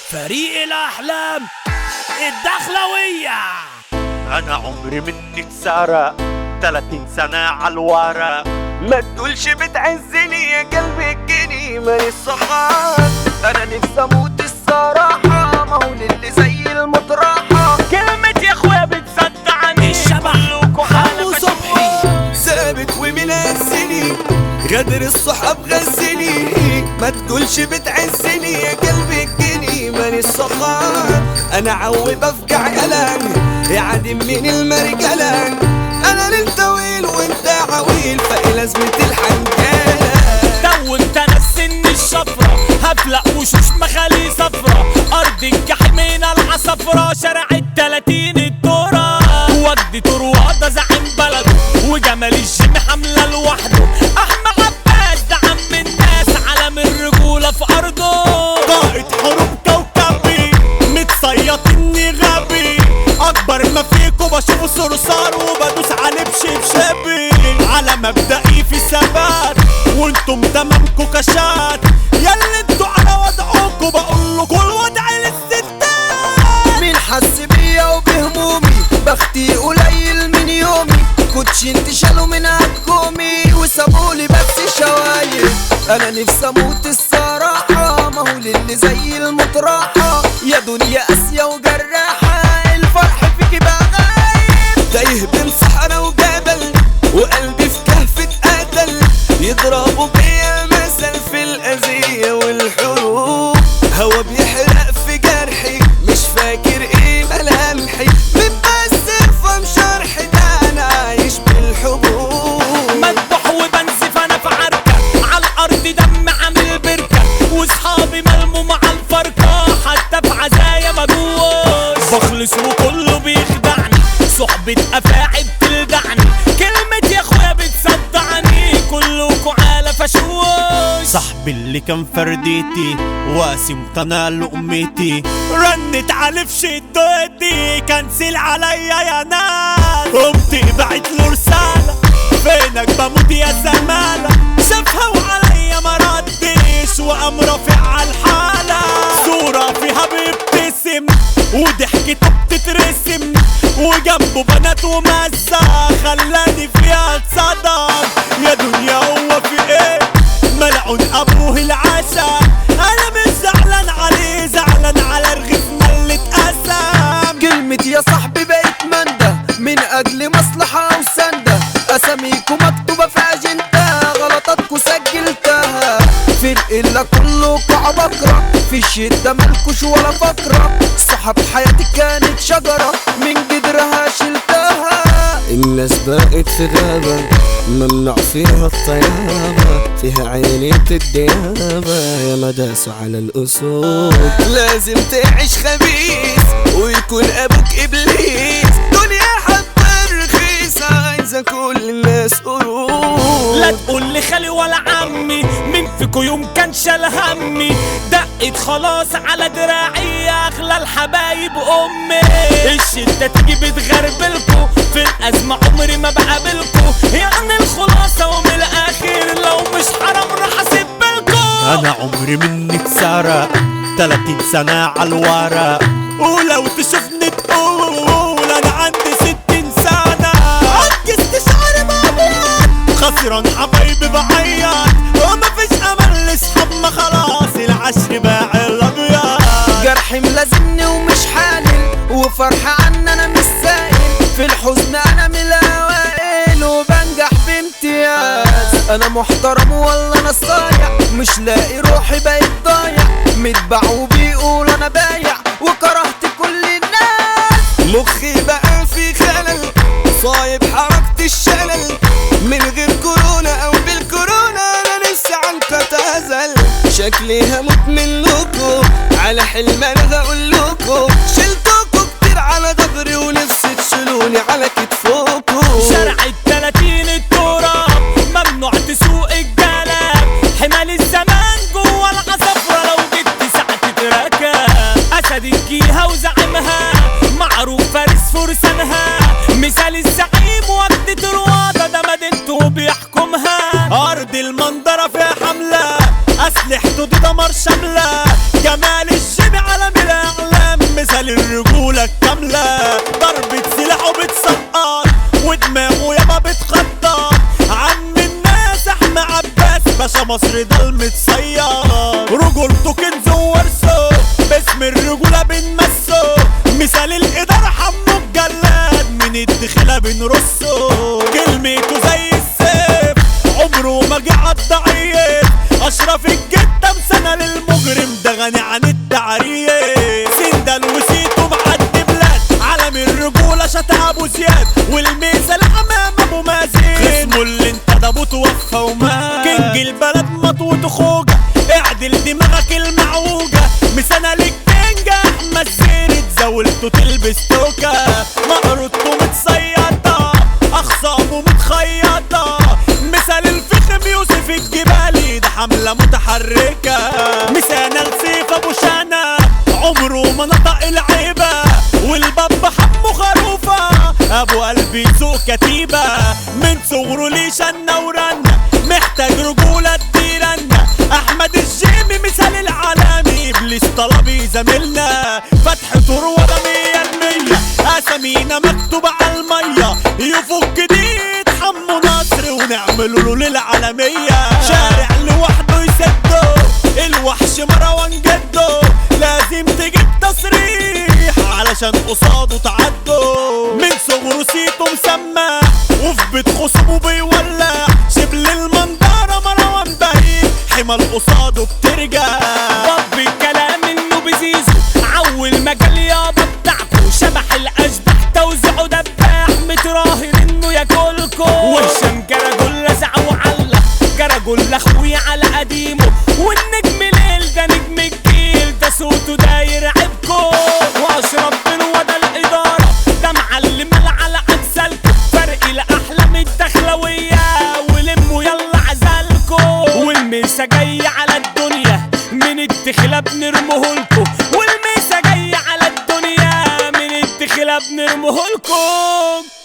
فريق الأحلام الدخلوية انا عمري منك سارة 30 سنة عالورا ما تقولش بتعزني يا قلبي الجني مالي الصحاب انا نفسي اموت الصراحة ما هو للي زي المطرحة كلمة يا اخويا بتصدعني الشبح حمو صبحي ثابت ومنزلي غدر الصحاب غزني ما تقولش بتعزني يا قلبي الجني ماني الصحاب انا عوب افجع قلق يا عادي من المرجلة انا ليل طويل وانت عويل فايه لازمة الحنجالة دومت انا السن الشفرة هفلق وشوش مخالي صفرة ارض الجحيمين العصفرة شارع التلاتين الدورة وجد طروادة زعيم بلده وجمال الجيم حملة لوحده احمد عباس ده عم الناس علم الرجولة في ارضه قائد حروب كوكبي متصيط اني غبي اكبر ما فيكو بشوف صرصار وبدوس عليه بشبشبي على مبدئي في ثبات وانتم تمامكو كشات ياللي انتوا على وضعكو بقول كل وضع للستات مين حس بيا وبهمومي بختي قليل من يومي كنتش انت شالوا من عكومي وسابولي بس شوايب انا نفسي اموت الصراحة ما هو للي زي المطرحة يا دنيا قاسية وجراحة الفرح فيكي بقى غايب تايه بين صحراء وجبل وقلبي في كهف اتقتل يضربوا بيا المثل في الأذية والحروب هوا بيحرق في جرحي مش فاكر ايه ملامحي متبسم فم شرحي ده انا عايش بالحبوب مذبح وبنزف انا في عركة على الارض دم عامل بركة واصحابي ملموم على الفركة حتى في عزايا مدوش بخلص وكله بيخدعني صحبة افاعي بتلدعني كلمة يا اخويا بتصدعني كلكوا على فشوش صاحبي اللي كان فرديتي واسم قناة لقمتي رنت على في شدتي كنسل عليا يا ناس قمت بعت له رسالة فينك بموت يا زمالة شافها وعليا ما ردش وقام رافع على الحالة صورة فيها بيبتسم وضحكته بتترسم وجنبه بنات ومزة خلاني فيها اتصدم يا دنيا هو في ايه ملعون ابوه العسى انا مش زعلان عليه زعلان على رغيف ملة قسم كلمة يا صاحبي بقت مندة من اجل مصلحة او سندة اساميكم مكتوبة في اجندة غلطاتكم سجلتها في القلة كله عبقرة في الشدة مالكوش ولا فقرة صحاب حياتي كانت شجرة من جدرها شلتها الناس بقت في غابة ممنوع فيها الطيابة فيها عينية الديابة يا مداسوا على الأسود لازم تعيش خبيث ويكون ابوك ابليس دنيا حتى رخيصة عايزة كل الناس قرود لا تقول لي خالي ولا عمي مين فيكو يوم كان شال همي دقت خلاص على دراعي اغلى الحبايب امي الشدة تيجي بتغربلكو في الازمة عمري ما بقابلكو يعني الخلاصة ومن الاخر لو مش حرام راح اسيبلكو انا عمري منك سارة 30 سنة عالورا ولو تشوفني تقول انا عندي 60 سنة عجزت شعري مبيض خسران حبايبي بعيط ومفيش امل لاصحاب ما خلاص العشر باع الابيض جرحي ملازمني ومش حالل وفرحة عن انا مش سائل في الحزن انا من الاوائل وبنجح بامتياز انا محترم والله انا صايع مش لاقي روحي بقيت ضايع متباع وبيقول انا بايع وكرهت كل الناس مخي بقى في خلل صايب حركة الشلل من غير كورونا او بالكورونا انا نفسي عنك اتهزل شكلي هموت منكم على حلم انا هقول لكم شلتكم كتير على ظهري ونفسي تشيلوني على كتفكم شارع التلاتين التراب ممنوع تسوق الجلاب حمال الزمان جوه العصفرة لو جيت ساعة تتركب أسد الجيهة وزعيمها معروف فارس فرسانها مثال الزعيم وقت روادة ده مدينته بيحكمها أرض المنظرة فيها حملة أسلحته دي دمار شاملة جمال الجيب على من مثال الرجولة الكاملة ضربة سلاحه بتسقط ودماغه ياما بتخطط عم الناس احمى عباس باشا مصر ده المتصيد رجولته كنز وورثه باسم الرجولة بنمسه مثال الإدارة حمو الجلاد من الدخلة بنرصه كلمته زي السيف عمره ما جه عالضعيف اشرف الجدة مسنة للمجرم ده غني عن التعريف سندل وسيته معدي بلاد عالم الرجولة شتا ابو زياد والميزة الحمام ابو مازن اسمه اللي انتدبه توفى ومات كينج البلد مطوط خوجة اعدل دماغك المعوجة مسنة للكينج احمد زين اتزاولته تلبس توكة مقرطه متصيطة اخصامه متخيطة مثال الفخم يوسف الجبالي ده حملة متحركة مسانة لسيف ابو شانا عمره ما نطق العيبة والباب حمو خروفة ابو قلبي سوق كتيبة من صغره ليه شنة ورنة محتاج رجولة تديرنا احمد الجيمي مثال العالمي ابليس طلبي زميلنا فتح ثروة ده مية المية اسامينا مكتوبة على المية يفك جديد حمو نصر ونعمل له للعالمية شارع لوحده يسده الوحش مروان جده لازم تجيب تصريح علشان قصاده تعدوا من صغره سيته مسمى وفي بيت خصمه بيولع شبل المنظرة مروان بعيد حمل قصاده بترجع رب الكلام انه بزيزو عول مجال يابا بتاعكو شبح الاشباح توزيعه دباح متراهن انه ياكلكو وهشام جرجل لزع وعلق جرجل اخويا على قديمه والنجم ليل ده نجم الجيل ده صوته داير عيبكو واشرف بن وده الاداره ده معلم على امثالكو فرق الاحلام الدخلويه ولموا يلا عزالكو والميسا جاي على الدنيا من الدخلة بنرمهولكو والميسا جاي على الدنيا من الدخلة بنرمهولكو